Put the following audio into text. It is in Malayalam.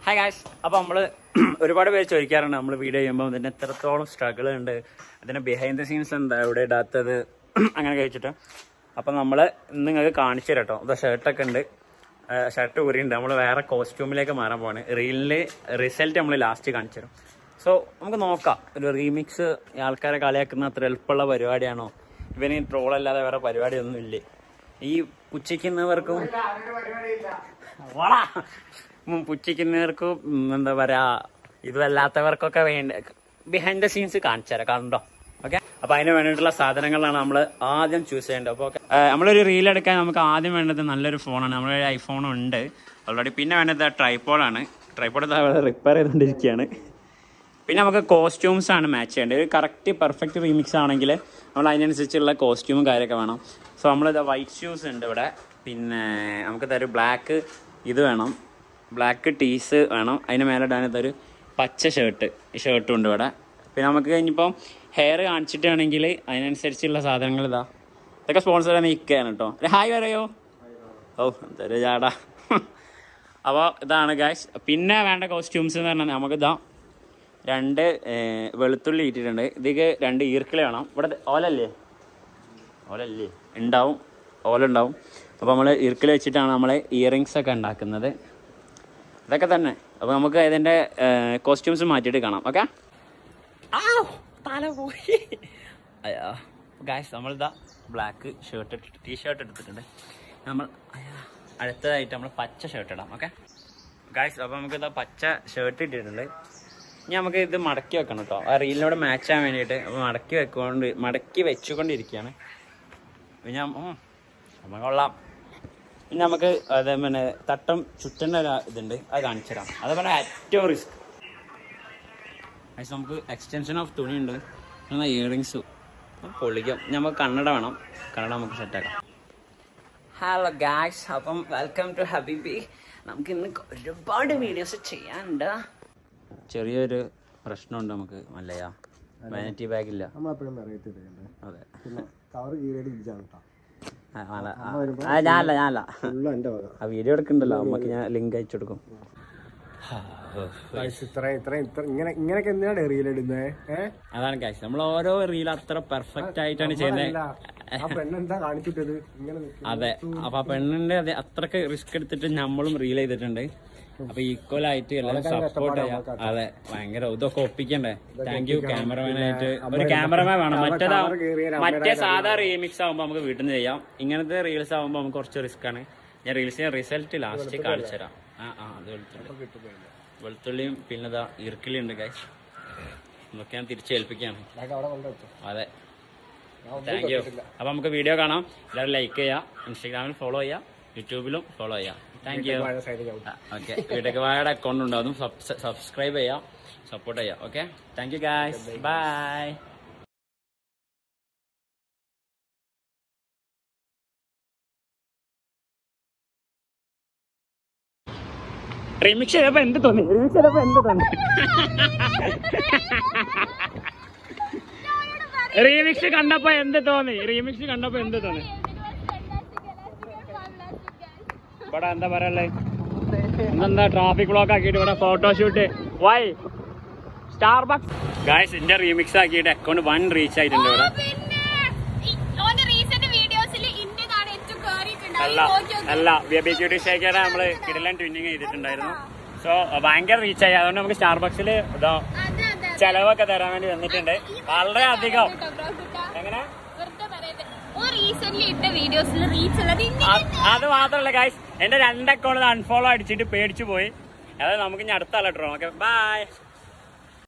ഹായ് ഗായ്സ് അപ്പോൾ നമ്മൾ ഒരുപാട് പേര് ചോദിക്കാറുണ്ട് നമ്മൾ വീഡിയോ ചെയ്യുമ്പോൾ ഇതിന് എത്രത്തോളം സ്ട്രഗിൾ ഉണ്ട് അതിന് ബിഹൈൻഡ് ദ സീൻസ് എന്താ ഇവിടെ ഇടാത്തത് അങ്ങനെ കഴിച്ചിട്ട് അപ്പം നമ്മൾ ഇന്ന് നിങ്ങൾക്ക് കാണിച്ചു തരാം കേട്ടോ ഇതാ ഷർട്ടൊക്കെ ഉണ്ട് ഷർട്ട് ഊരിയുണ്ട് നമ്മൾ വേറെ കോസ്റ്റ്യൂമിലേക്ക് മാറാൻ പോവാണ് റീലിൽ റിസൾട്ട് നമ്മൾ ലാസ്റ്റ് കാണിച്ചു തരും സോ നമുക്ക് നോക്കാം ഒരു റീമിക്സ് ആൾക്കാരെ കളിയാക്കുന്ന അത്ര എളുപ്പമുള്ള പരിപാടിയാണോ ഇവന് ട്രോൾ അല്ലാതെ വേറെ പരിപാടിയൊന്നും ഇല്ലേ ഈ പുച്ഛിക്കുന്നവർക്കും വാടാ. ഉം, പുച്ഛിക്കുന്നവർക്കും ഉം, എന്താ പറയാ ഇതല്ലാത്തവർക്കൊക്കെ വേണ്ട ബിഹൈൻഡ് ദ സീൻസ് കാണിച്ചു തരാം കണ്ടോ ഓക്കെ അപ്പൊ അതിന് വേണ്ടിയിട്ടുള്ള സാധനങ്ങളാണ് നമ്മൾ ആദ്യം ചൂസ് ചെയ്യേണ്ടത് അപ്പോൾ നമ്മളൊരു റീൽ എടുക്കാൻ നമുക്ക് ആദ്യം വേണ്ടത് നല്ലൊരു ഫോണാണ് നമ്മുടെ ഐഫോൺ ഉണ്ട് ഓൾറെഡി പിന്നെ വേണ്ടത് ട്രൈപ്പോഡാണ് ട്രൈപ്പോഡ് റിപ്പയർ ചെയ്തുകൊണ്ടിരിക്കുകയാണ് പിന്നെ നമുക്ക് കോസ്റ്റ്യൂംസ് ആണ് മാച്ച് ചെയ്യേണ്ടത് ഒരു കറക്റ്റ് പെർഫെക്റ്റ് റീമിക്സ് ആണെങ്കിൽ നമ്മൾ അതിനനുസരിച്ചുള്ള കോസ്റ്റ്യൂമും കാര്യമൊക്കെ വേണം സോ നമ്മളിത് വൈറ്റ് ഷൂസ് ഉണ്ട് ഇവിടെ പിന്നെ നമുക്ക് തരും ബ്ലാക്ക് ഇത് വേണം ബ്ലാക്ക് ടീസ് വേണം അതിന് മേലെ ഇടാൻ ഇതൊരു പച്ച ഷർട്ട് ഈ ഷർട്ടും ഉണ്ട് ഇവിടെ പിന്നെ നമുക്ക് ഇനിയിപ്പം ഹെയർ കാണിച്ചിട്ടാണെങ്കിൽ അതിനനുസരിച്ചുള്ള സാധനങ്ങൾ ഇതാ ഇതൊക്കെ സ്പോൺസർ ചെയ്യുന്ന ഇക്കയാണ് കേട്ടോ ഒരു ഹായ് പറയോ ഓ എന്തൊരു ചാടാ അപ്പോൾ ഇതാണ് ഗായ്സ് പിന്നെ വേണ്ട കോസ്റ്റ്യൂംസ് എന്ന് പറഞ്ഞാൽ നമുക്കിതാ രണ്ട് ഏർ, വെളുത്തുള്ളി ഇട്ടിട്ടുണ്ട് ഇതിക്ക് രണ്ട് ഈർക്കിളി വേണം ഇവിടെ ഓലല്ലേ ഓലല്ലേ ഉണ്ടാവും ഓല ഉണ്ടാവും അപ്പോൾ നമ്മൾ ഈർക്കിളി വെച്ചിട്ടാണ് നമ്മൾ ഇയറിങ്സ് ഒക്കെ ഉണ്ടാക്കുന്നത് ഇതൊക്കെ തന്നെ അപ്പോൾ നമുക്ക് ഇതിൻ്റെ കോസ്റ്റ്യൂംസ് മാറ്റിയിട്ട് കാണാം ഓക്കെ തല പോയി അയ്യാ ഗായ്സ് നമ്മളിതാ ബ്ലാക്ക് ഷർട്ട് ഇട്ടിട്ട് ടീ ഷർട്ട് എടുത്തിട്ടുണ്ട് നമ്മൾ അയ്യാ, അടുത്തതായിട്ട് നമ്മൾ പച്ച ഷർട്ട് ഇടാം ഓക്കെ ഗായ്സ് അപ്പോൾ നമുക്ക് ഇതാ പച്ച ഷർട്ട് ഇട്ടിട്ടുണ്ട് ഇനി നമുക്ക് ഇത് മടക്കി വെക്കണം കേട്ടോ ആ റീലിനോട് മാച്ച് ആവാൻ വേണ്ടിയിട്ട് അപ്പോൾ മടക്കി വെക്കൊണ്ട് മടക്കി വെച്ചുകൊണ്ടിരിക്കുകയാണ് പിന്നെ ഉം, നമ്മൾ കൊള്ളാം പിന്നെ നമുക്ക് അത് പിന്നെ തട്ടം ചുറ്റേണ്ട ഒരു ഇതുണ്ട് അത് കാണിച്ചു തരാം അതേപോലെ ഏറ്റവും റിസ്ക് നമുക്ക് എക്സ്റ്റൻഷൻ ഓഫ് തുണി ഉണ്ട് പിന്നെ ഇയറിങ്സ് പൊളിക്കാം നമുക്ക് കണ്ണട വേണം കണ്ണട നമുക്ക് സെറ്റാക്കാം ഹലോ ഗായ്സ് അപ്പം വെൽക്കം ടു ഹബീബി നമുക്ക് ഇന്ന് ഒരുപാട് വീഡിയോസ് ചെയ്യാനുണ്ട് ചെറിയൊരു പ്രശ്നമുണ്ട് നമുക്ക് മല്ലയാ വാനിറ്റി ബാഗ് ഇല്ല നമ്മളെപ്പോഴും വെറൈറ്റി ഇടുന്നുണ്ട് അതെ പിന്നെ കവർ കീറിയിട്ട് ഇരിച്ചാണ് കേട്ടോ ആ, മല- ആ, ആ, ഞാനല്ല ഞാനല്ല ഫുള്ളും എൻ്റെ വക ആ വീഡിയോ എടുക്കണ്ടല്ലോ നമുക്ക് ഞാൻ ലിങ്ക് അയച്ചു കൊടുക്കും ഗൈസ് ഇത്രയും ഇത്രയും ഇത്ര ഇങ്ങനെ ഇങ്ങനെയൊക്കെ എന്തിനാണ് റീലിടുന്നത് ഏഹ് അതാണ് കാശ് നമ്മൾ ഓരോ റീൽ അത്ര പെർഫെക്റ്റ് ആയിട്ടാണ് ചെയ്യുന്നത് അല്ല ആ പെണ്ണെന്താ കാണിച്ചിട്ടത് ഇങ്ങനെ നിൽക്കും അതെ അപ്പൊ ആ പെണ്ണിന്റെ അതെ അത്രക്ക് റിസ്ക് എടുത്തിട്ട് നമ്മളും റീൽ ചെയ്തിട്ടുണ്ട് അപ്പൊ ഈക്വൽ ആയിട്ട് എല്ലാവരും സപ്പോർട്ട് ചെയ്യാം അതെ ഭയങ്കര ഇതൊക്കെ ഒപ്പിക്കണ്ടേ താങ്ക് യു ക്യാമറമാനായിട്ട് ഒരു ക്യാമറമാൻ വേണം മറ്റേതാ cover കീറിയ മറ്റേ സാധാ റീമിക്സ് ആകുമ്പോ നമുക്ക് വീട്ടിൽ നിന്ന് ചെയ്യാം ഇങ്ങനത്തെ റീൽസ് ആകുമ്പോ നമുക്ക് കുറച്ച് റിസ്ക് ആണ് ഞാൻ റീൽസിന്റെ റിസൾട്ട് ലാസ്റ്റ് കാണിച്ചു തരാം ആ ആ അത് വെളുത്തുള്ളി വെളുത്തുള്ളിയും പിന്നെ ഇതാ ഇറുക്കിളി ഉണ്ട് ഗൈസ് ഇതൊക്കെ ഞാൻ തിരിച്ചേൽപ്പിക്കുകയാണ് ഇതൊക്കെ അവിടെ കൊണ്ടുവച്ചു അതെ താങ്ക് യു അപ്പൊ നമുക്ക് വീഡിയോ കാണാം എല്ലാവരും ലൈക്ക് ചെയ്യാം ഇൻസ്റ്റാഗ്രാമിൽ ഫോളോ ചെയ്യാം യൂട്യൂബിലും ഫോളോ ചെയ്യാം താങ്ക് യു സൈഡിൽ ചവിട്ടി ഓക്കെ വീട്ടൊക്കെ വായുടെ അക്കൗണ്ട് ഉണ്ടാകും സബ്സ്ക്രൈബ് ചെയ്യാം സപ്പോർട്ട് ചെയ്യാം okay thank you guys bye remix ചെയ്തപ്പോ എന്ത് തോന്നി റിമിക്സ് ചെയ്തപ്പോ എന്ത് തോന്നി റീമിക്സ് കണ്ടപ്പോ എന്ത് തോന്നി റീമിക്സ് കണ്ടപ്പോ എന്ത് തോന്നി ഇവിടെ എന്താ പറയല്ലേ ഇന്നെന്താ ട്രാഫിക് ബ്ലോക്ക് ആക്കിയിട്ട് ഇവിടെ ഫോട്ടോഷൂട്ട് വൈ സ്റ്റാർബക്സ് ഗായ്സ് എന്റെ റീമിക്സ് ആക്കിയിട്ട് അക്കൗണ്ട് വൺ റീച്ച് ആയിട്ടുണ്ട് ഇവിടെ അല്ല അല്ല ബേബി ക്യൂട്ടി ഷേക്കാണ് നമ്മള് കിടലൻ ട്വിന്നിങ് ചെയ്തിട്ടുണ്ടായിരുന്നു സോ ഭയങ്കര റീച്ച് ആയി അതുകൊണ്ട് നമുക്ക് സ്റ്റാർബക്സിൽ ഇതോ ചെലവൊക്കെ തരാൻ വേണ്ടി വന്നിട്ടുണ്ട് വളരെ അധികം എങ്ങനെ റീസെന്റ് ഇട്ട വീഡിയോസിൽ റീച്ച് ഉള്ളത് അത് അത് മാത്രല്ല ഗായ്സ് എന്റെ രണ്ട് അക്കൗണ്ട് അൺഫോളോ അടിച്ചിട്ട് പേടിച്ചു പോയി അതായത് നമുക്ക് ഇനി അടുത്ത അലട്ടോ ഓക്കെ ബൈ